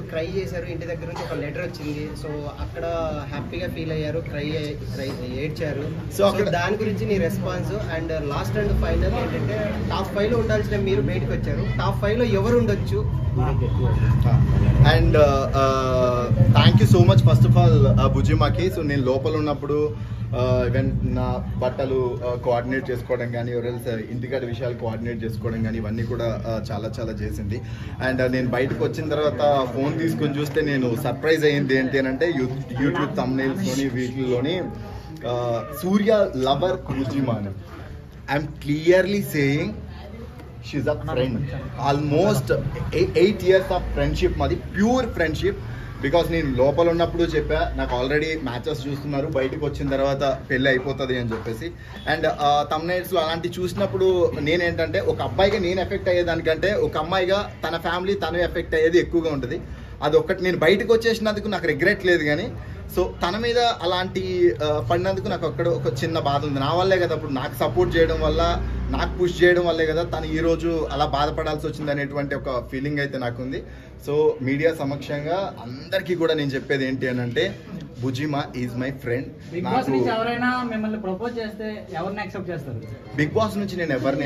cry చేశారు ఇంటి దగ్గర నుంచి ఒక లెటర్ వచ్చింది సో అక్కడ హ్యాపీగా ఫీల్ అయ్యారు క్రై క్రై ఏడ్చారు So సో అక్కడ- దాని గురించి నీ response and last and final ఏంటంటే టాప్ ఫైవ్ లో ఉండాల్సిన మీరు బయటకు వచ్చారు టాప్ ఫైవ్ లో ఎవరు ఉండొచ్చు and thank you so much first of all భుజిమాకి సో నేను లోపల ఉన్నప్పుడు ఈవెన్ నా బట్టలు కోఆర్డినేట్ చేసుకోవడం కానీ ఎవరెల్స్ ఇంటికాడ విషయాలు కోఆర్డినేట్ చేసుకోవడం కానీ ఇవన్నీ కూడా uh, చాలా చాలా చేసింది అండ్ నేను బయటకు వచ్చిన తర్వాత ఫోన్ తీసుకొని చూస్తే నేను సర్ప్రైజ్ అయ్యింది ఏంటి అని అంటే యూట్యూబ్ తమ్నైల్స్లోని వీటిల్లోని uh, సూర్య లవర్ భుజిమా అని I'm clearly saying she a friend almost eight years of friendship మాది ప్యూర్ ఫ్రెండ్షిప్ బికాస్ నేను లోపల ఉన్నప్పుడు చెప్పా నాకు ఆల్రెడీ మ్యాచెస్ చూస్తున్నారు బయటకు వచ్చిన తర్వాత పెళ్ళి అయిపోతుంది అని చెప్పేసి అండ్ తమ్నైల్స్లో అలాంటి చూసినప్పుడు నేనేంటంటే ఒక అబ్బాయిగా నేను ఎఫెక్ట్ అయ్యేదానికంటే ఒక అమ్మాయిగా తన ఫ్యామిలీ తను ఎఫెక్ట్ అయ్యేది ఎక్కువగా ఉంటుంది అది ఒక్కటి నేను బయటకు వచ్చేసినందుకు నాకు రిగ్రెట్ లేదు కానీ సో తన మీద అలాంటి ఆ, పడినందుకు నాకు అక్కడ ఒక చిన్న బాధ ఉంది నా వల్లే కదా అప్పుడు నాకు సపోర్ట్ చేయడం వల్ల నాకు పుష్ చేయడం వల్లే కదా తను ఈ రోజు అలా బాధపడాల్సి వచ్చింది అనేటువంటి ఒక ఫీలింగ్ అయితే నాకు ఉంది సో మీడియా సమక్షంగా అందరికీ కూడా నేను చెప్పేది ఏంటి అని అంటే భుజిమా is my friend Bigg Boss నుంచి ఎవరైనా మిమ్మల్ని ప్రపోజ్ చేస్తే ఎవరిని యాక్సెప్ట్ చేస్తారు బిగ్ బాస్ నుంచి నేను ఎవరిని